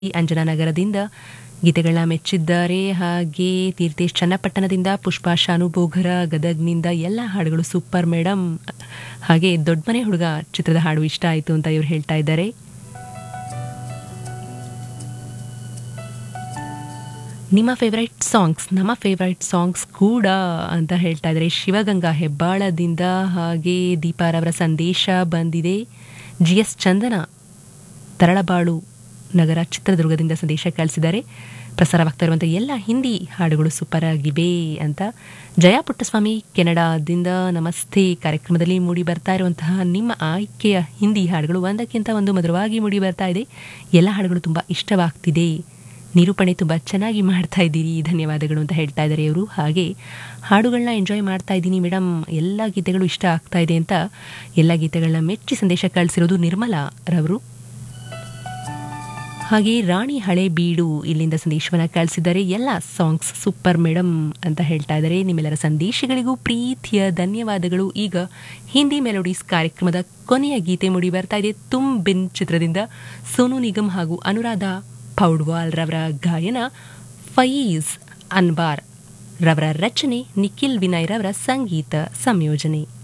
ಅಂಜನಾ ನಗರದಿಂದ ಗೀತೆಗಳನ್ನ ಮೆಚ್ಚಿದ್ದಾರೆ ಹಾಗೆ ತೀರ್ಥೇಶ್ ಚನ್ನಪಟ್ಟಣದಿಂದ ಪುಷ್ಪಾ ಶಾನು ಬೋಘರ ಗದಗ್ನಿಂದ ಎಲ್ಲ ಹಾಡುಗಳು ಸೂಪರ್ ಮೇಡಮ್ ಹಾಗೆ ದೊಡ್ಡ ಮನೆ ಹುಡುಗ ಚಿತ್ರದ ಹಾಡು ಇಷ್ಟ ಆಯಿತು ಅಂತ ಇವ್ರು ಹೇಳ್ತಾ ಇದ್ದಾರೆ ನಿಮ್ಮ ಫೇವ್ರೈಟ್ ಸಾಂಗ್ಸ್ ನಮ್ಮ ಫೇವ್ರೈಟ್ ಸಾಂಗ್ಸ್ ಕೂಡ ಅಂತ ಹೇಳ್ತಾ ಇದ್ದಾರೆ ಶಿವಗಂಗಾ ಹೆಬ್ಬಾಳದಿಂದ ಹಾಗೆ ದೀಪಾರವರ ಸಂದೇಶ ಬಂದಿದೆ ಜಿ ಎಸ್ ಚಂದನ ತರಳಬಾಳು ನಗರ ಚಿತ್ರದುರ್ಗದಿಂದ ಸಂದೇಶ ಕಳಿಸಿದ್ದಾರೆ ಪ್ರಸಾರವಾಗ್ತಾ ಇರುವಂಥ ಎಲ್ಲ ಹಿಂದಿ ಹಾಡುಗಳು ಸೂಪರ್ ಆಗಿವೆ ಅಂತ ಜಯ ಪುಟ್ಟಸ್ವಾಮಿ ಕೆನಡಾದಿಂದ ನಮಸ್ತೆ ಕಾರ್ಯಕ್ರಮದಲ್ಲಿ ಮೂಡಿ ಬರ್ತಾ ಇರುವಂತಹ ನಿಮ್ಮ ಆಯ್ಕೆಯ ಹಿಂದಿ ಹಾಡುಗಳು ಒಂದಕ್ಕಿಂತ ಒಂದು ಮಧುರವಾಗಿ ಮೂಡಿ ಬರ್ತಾ ಇದೆ ಎಲ್ಲ ಹಾಡುಗಳು ತುಂಬ ಇಷ್ಟವಾಗ್ತಿದೆ ನಿರೂಪಣೆ ತುಂಬ ಚೆನ್ನಾಗಿ ಮಾಡ್ತಾ ಇದ್ದೀರಿ ಧನ್ಯವಾದಗಳು ಅಂತ ಹೇಳ್ತಾ ಇದ್ದಾರೆ ಇವರು ಹಾಗೆ ಹಾಡುಗಳನ್ನ ಎಂಜಾಯ್ ಮಾಡ್ತಾ ಇದ್ದೀನಿ ಮೇಡಮ್ ಎಲ್ಲ ಗೀತೆಗಳು ಇಷ್ಟ ಆಗ್ತಾ ಇದೆ ಅಂತ ಎಲ್ಲ ಗೀತೆಗಳನ್ನ ಮೆಚ್ಚಿ ಸಂದೇಶ ಕಳಿಸಿರೋದು ನಿರ್ಮಲಾ ರವರು ಹಾಗೆ ರಾಣಿ ಹಳೆ ಬೀಡು ಇಲ್ಲಿಂದ ಸಂದೇಶವನ್ನು ಕಳಿಸಿದ್ದಾರೆ ಎಲ್ಲ ಸಾಂಗ್ಸ್ ಸೂಪರ್ ಮೇಡಮ್ ಅಂತ ಹೇಳ್ತಾ ಇದ್ದಾರೆ ನಿಮ್ಮೆಲ್ಲರ ಸಂದೇಶಗಳಿಗೂ ಪ್ರೀತಿಯ ಧನ್ಯವಾದಗಳು ಈಗ ಹಿಂದಿ ಮೆಲೋಡೀಸ್ ಕಾರ್ಯಕ್ರಮದ ಕೊನೆಯ ಗೀತೆ ಮೂಡಿ ಬರ್ತಾ ಇದೆ ತುಮ್ ಬಿನ್ ಚಿತ್ರದಿಂದ ಸೋನು ನಿಗಮ್ ಹಾಗೂ ಅನುರಾಧ ಪೌಡ್ವಾಲ್ ರವರ ಗಾಯನ ಫಯೀಜ್ ಅನ್ಬಾರ್ ರವರ ರಚನೆ ನಿಖಿಲ್ ವಿನಯ್ ರವರ ಸಂಗೀತ ಸಂಯೋಜನೆ